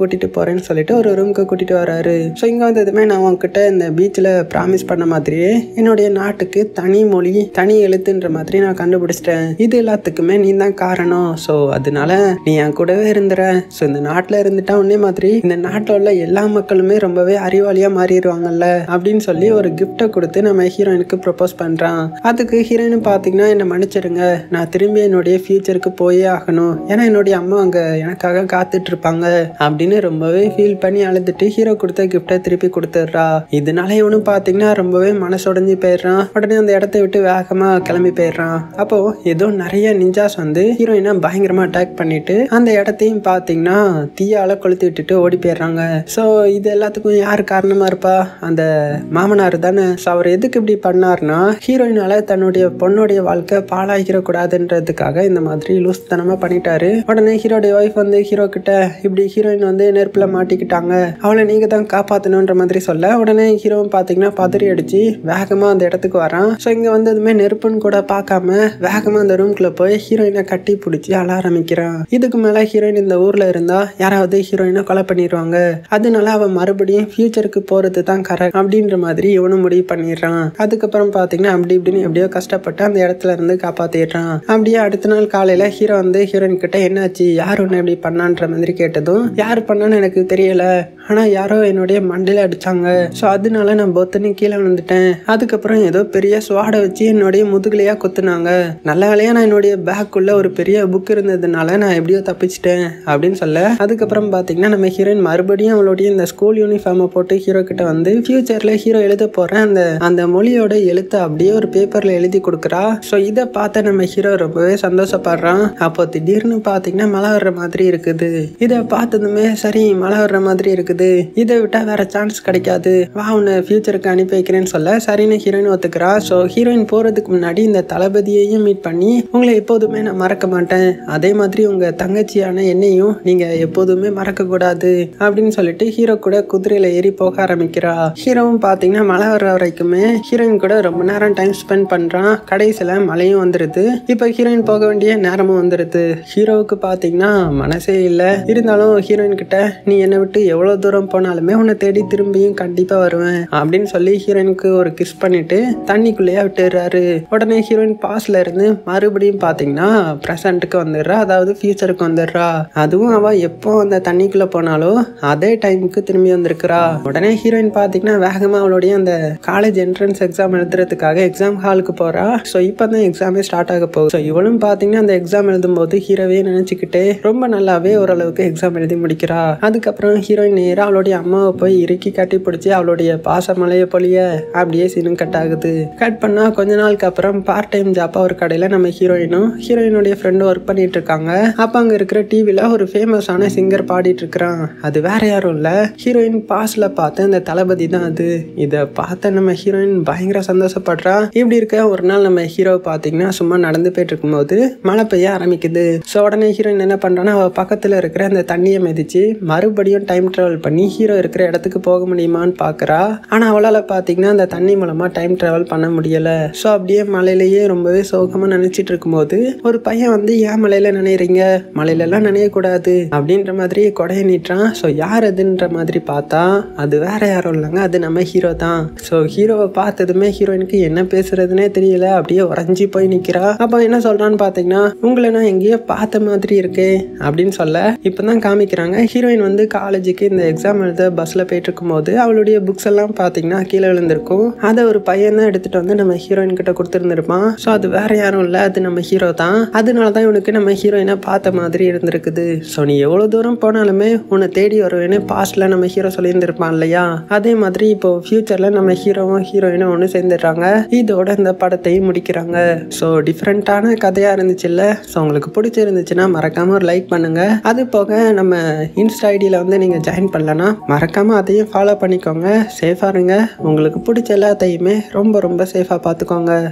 கூட்டிட்டு போறேன்னு சொல்லிட்டு ஒரு ரூமுக்கு கூட்டிட்டு வராரு ஸோ இங்க வந்ததுமே நான் உன்கிட்ட இந்த பீச்சில் ப்ராமிஸ் பண்ண மாதிரியே என்னுடைய நாட்டுக்கு தனி மொழி தனி எழுத்துன்ற மாதிரி நான் கண்டுபிடிச்சிட்டேன் இது எல்லாத்துக்குமே நீ தான் காரணம் ஸோ அதனால நீ என் கூடவே இருந்துற ஸோ இந்த நாட்டில் இருந்துட்டா உன்னே மாதிரி இந்த நாட்டில் உள்ள எல்லா மக்களுமே ரொம்பவே அறிவாளியா மாறிடுவாங்கல்ல அப்படின்னு சொல்லி ஒரு கிஃப்டை கொடுத்து நம்ம ஹீரோயினுக்கு ப்ரப்போஸ் பண்றான் அதுக்கு ஹீரோயின் பார்த்தீங்கன்னா என்னை மன்னிச்சிடுங்க நான் திரும்பி என்னுடைய ஃபியூச்சருக்கு போயே ஆகணும் ஏன்னா என்னுடைய அம்மா அங்க எனக்காக காத்துட்டு இருப்பாங்க அப்படின்னு ரொம்பவே ஃபீல் பண்ணி அழுதுட்டு ஹீரோ கொடுத்த கிஃப்டை திருப்பி கொடுத்துட்றா இதனால இவனும் பார்த்தீங்கன்னா ரொம்பவே மனசுடைஞ்சு போயிடுறான் உடனே அந்த இடத்த விட்டு வேகமா கிளம்பி போயிடுறான் அப்போ ஏதோ நிறைய நிஞ்சாஸ் வந்து ஹீரோயினை பயங்கரமா அட்டாக் பண்ணிட்டு அந்த இடத்தையும் பார்த்தீங்கன்னா தீயால கொளுத்தி விட்டுட்டு ஓடி போயிடுறாங்க ஸோ இது எல்லாத்துக்கும் யார் காரணமா இருப்பா அந்த மாமனார் தானே ஸோ அவர் எதுக்கு இப்படி பண்ணார்னா ஹீரோயினால தன்னுடைய பொண்ணுடைய வாழ்க்கை பாழாகிற கூடாதுன்றதுக்காக இந்த மாதிரி லூஸ்தனமா பண்ணிட்டாரு உடனே ஹீரோடைய ஒய்ஃப் வந்து ஹீரோ கிட்ட இப்படி ஹீரோயின் வந்து நெருப்புல மாட்டிக்கிட்டாங்க அவளை நீங்க தான் காப்பாத்தணுன்ற மாதிரி சொல்ல உடனே ஹீரோவும் பாத்தீங்கன்னா பதறி அடிச்சு வேகமா அந்த இடத்துக்கு வரான் ஸோ இங்க வந்ததுமே நெருப்புன்னு கூட பார்க்காம வேகமா அந்த ரூம்குள்ள போய் ஹீரோயினை கட்டி பிடிச்சி அழ ஆரம்பிக்கிறான் இதுக்கு மேல ஹீரோயின் இந்த ஊர்ல இருந்தா யாராவது ஹீரோயினை கொலை பண்ணிடுவாங்க அதனால அவன் மறுபடியும் ஃபியூச்சருக்கு போறது தான் கரெக்ட் அப்படின்ற மாதிரி இவனும் முடிவு பண்ணிடுறான் அதுக்கப்புறம் பாத்தீங்கன்னா அப்படி இப்படின்னு எப்படியோ கஷ்டப்பட்டு அந்த இடத்துல இருந்து காப்பாத்திடுறான் அப்படியே அடுத்த நாள் காலையில ஹீரோ வந்து ஹீரோயின் கிட்ட என்னாச்சு யார் ஒன்று இப்படி பண்ணான்ற மாதிரி கேட்டதும் யார் பண்ணான்னு எனக்கு தெரியல ஆனா யாரோ என்னுடைய மண்டையில அடிச்சாங்க ஸோ அதனால நான் பொத்துன்னு கீழே விழுந்துட்டேன் அதுக்கப்புறம் ஏதோ பெரிய சுவாடை வச்சு என்னுடைய முதுகுலையா குத்துனாங்க நல்ல வேலையா நான் என்னுடைய பேக்குள்ள ஒரு பெரிய புக் இருந்ததுனால நான் எப்படியோ தப்பிச்சிட்டேன் அப்படின்னு சொல்ல அதுக்கப்புறம் பாத்தீங்கன்னா நம்ம ஹீரோயின் மறுபடியும் அவளுடைய இந்த ஸ்கூல் யூனிஃபார்மை போட்டு ஹீரோ கிட்ட வந்து ஃபியூச்சர்ல ஹீரோ எழுத போறேன் அந்த அந்த மொழியோட எழுத்தை அப்படியே ஒரு பேப்பர்ல எழுதி கொடுக்குறா ஸோ இதை பார்த்த நம்ம ஹீரோ ரொம்பவே சந்தோஷப்படுறான் அப்போ திடீர்னு பார்த்தீங்கன்னா மழை வர்ற மாதிரி இருக்குது இதை பார்த்ததுமே சரி மழை வர்ற மாதிரி இருக்குது இதை விட்டா வேற சான்ஸ் கிடைக்காது வா உன்னை ஃபியூச்சருக்கு அனுப்பி வைக்கிறேன்னு சொல்ல சரின்னு ஹீரோயின் ஒத்துக்கிறா ஸோ ஹீரோயின் போறதுக்கு முன்னாடி இந்த தளபதியையும் மீட் பண்ணி உங்களை எப்போதுமே நான் மறக்க மாட்டேன் அதே மாதிரி உங்க தங்கச்சியான என்னையும் நீங்க எப்போதுமே மறக்க கூடாது அப்படின்னு சொல்லிட்டு ஹீரோ கூட குதிரையில ஏறி போக ஆரம்பிக்கிறா ஹீரோவும் பார்த்தீங்கன்னா மழை வர்ற வரைக்குமே ஹீரோயின் கூட ரொம்ப நேரம் டைம் ஸ்பெண்ட் பண்றான் கடைசியில மழையும் வந்துருது இப்போ ஹீரோயின் போக வேண்டிய நேரமும் வந்துருது ஹீரோவுக்கு பார்த்தீங்கன்னா மனசே இல்லை இருந்தாலும் ஹீரோயின் கிட்ட நீ என்னை விட்டு எவ்வளோ தூரம் போனாலுமே உன்னை தேடி திரும்பியும் கண்டிப்பாக வருவேன் அப்படின்னு சொல்லி ஹீரோயினுக்கு ஒரு கிஸ் பண்ணிட்டு தண்ணிக்குள்ளேயே விட்டுறாரு உடனே ஹீரோயின் பாஸ்ல இருந்து மறுபடியும் பார்த்தீங்கன்னா ப்ரெசண்ட்டுக்கு வந்துடுறா அதாவது ஃபியூச்சருக்கு வந்துடுறா அதுவும் அவ எப்போ அந்த தண்ணிக்குள்ள போனாலும் அதே டைமுக்கு திரும்பி வந்திருக்கிறா உடனே ஹீரோயின் பார்த்தீங்கன்னா வேகமாக அவளுடைய அந்த காலேஜ் என்ட்ரன்ஸ் எக்ஸாம் எழுதுறதுக்காக எக்ஸாம் ஹாலுக்கு போறா ஸோ இப்போ தான் எக்ஸாமே ஸ்டார்ட் ஆக போகுது ஸோ இவளும் பார்த்தீங்கன்னா அந்த எக்ஸாம் எழுதும்போது ஹீரோவே நினச்சிக்கிட்டு ரொம்ப நல்லாவே ஓரளவுக்கு எக்ஸாம் எழுதி முடிக்கிறா அதுக்கப்புறம் ஹீரோயின் நேராக அவளுடைய அம்மாவை போய் இறுக்கி கட்டி பிடிச்சி அவளுடைய பாசமலையை பொழிய அப்படியே சீனும் கட் ஆகுது கட் பண்ணா கொஞ்ச நாளுக்கு அப்புறம் பார்ட் டைம் ஜாப்பா ஒரு கடையில் நம்ம ஹீரோயினும் ஹீரோயினுடைய ஃப்ரெண்டும் ஒர்க் பண்ணிட்டு இருக்காங்க அப்போ அங்கே இருக்கிற டிவியில் ஒரு ஃபேமஸான சிங்கர் பாடிட்டு இருக்கிறான் அது வேற யாரும் இல்லை ஹீரோயின் பாஸ்ல பார்த்து அந்த தளபதி தான் அது இதை பார்த்த நம்ம ஹீரோயின் பயங்கர சந்தோஷப்படுறா இப்படி இருக்க ஒரு நாள் நம்ம ஹீரோ பார்த்தீங்கன்னா சும்மா நடந்து போயிட்டு இருக்கும்போது மழை பெய்ய ஆரம்பிக்குது ஸோ உடனே ஹீரோயின் என்ன பண்ணுறான்னா அவள் பக்கத்தில் இருக்கிற அந்த தண்ணியை மிதிச்சு மறுபடியும் டைம் ட்ராவல் பண்ணி ஹீரோ இருக்கிற இடத்துக்கு போக முடியுமான்னு பார்க்குறா ஆனால் அவளால் பார்த்தீங்கன்னா அந்த தண்ணி மூலமாக டைம் ட்ராவல் பண்ண முடியலை ஸோ அப்படியே மலையிலேயே ரொம்பவே சோகமாக நினச்சிட்டு இருக்கும்போது ஒரு பையன் வந்து ஏன் மலையில நினைறீங்க மலையிலலாம் நினையக்கூடாது அப்படின்ற மாதிரி கொடையை நீட்டுறான் ஸோ யார் அதுன்ற மாதிரி பார்த்தா அது வேற யாரும் இல்லைங்க அது நம்ம ஹீரோ தான் ஸோ ஹீரோவை பார்த்ததுமே ஹீரோயினுக்கு என்ன பேசுறதுனே தெரியல அப்படியே உறைஞ்சி போய் நிற்கிறா அப்போ என்ன சொல்றான்னு பார்த்தீங்கன்னா உங்களை நான் எங்கேயோ பார்த்த மாதிரி இருக்கே அப்படின்னு சொல்ல இப்போ தான் காமிக்கிறாங்க ஹீரோயின் வந்து காலேஜுக்கு இந்த எக்ஸாம் எழுத பஸ்ஸில் போயிட்டு இருக்கும்போது அவளுடைய புக்ஸ் எல்லாம் பார்த்தீங்கன்னா கீழே விழுந்திருக்கும் அதை ஒரு பையன் தான் எடுத்துட்டு வந்து நம்ம ஹீரோயின் கிட்ட கொடுத்துருந்துருப்பான் ஸோ அது வேற யாரும் இல்லை அது நம்ம ஹீரோ தான் அதனால தான் இவனுக்கு நம்ம ஹீரோயினை பார்த்த மாதிரி இருந்திருக்குது ஸோ நீ எவ்வளோ தூரம் போனாலுமே உன்னை தேடி வருவேன்னு பாஸ்ட்ல நம்ம ஹீரோ சொல்லியிருந்திருப்பான் இல்லையா அதே மாதிரி இப்போ ஃபியூச்சரில் நம்ம ஹீரோவும் ஹீரோயினும் ஒன்று சேர்ந்துடுறாங்க இதோட இந்த படத்தையும் முடிக்கிறாங்க ஸோ டிஃப்ரெண்ட்டான கதையாக இருந்துச்சுல்ல ஸோ உங்களுக்கு பிடிச்சிருந்துச்சுன்னா மறக்காம ஒரு லைக் பண்ணுங்க அது போக நம்ம இன்ஸ்டா ஐடியில் வந்து நீங்கள் ஜாயின் பண்ணலன்னா மறக்காம அதையும் ஃபாலோ பண்ணிக்கோங்க சேஃபாக இருங்க உங்களுக்கு பிடிச்ச எல்லாத்தையுமே ரொம்ப ரொம்ப சேஃபாக பார்த்துக்கோங்க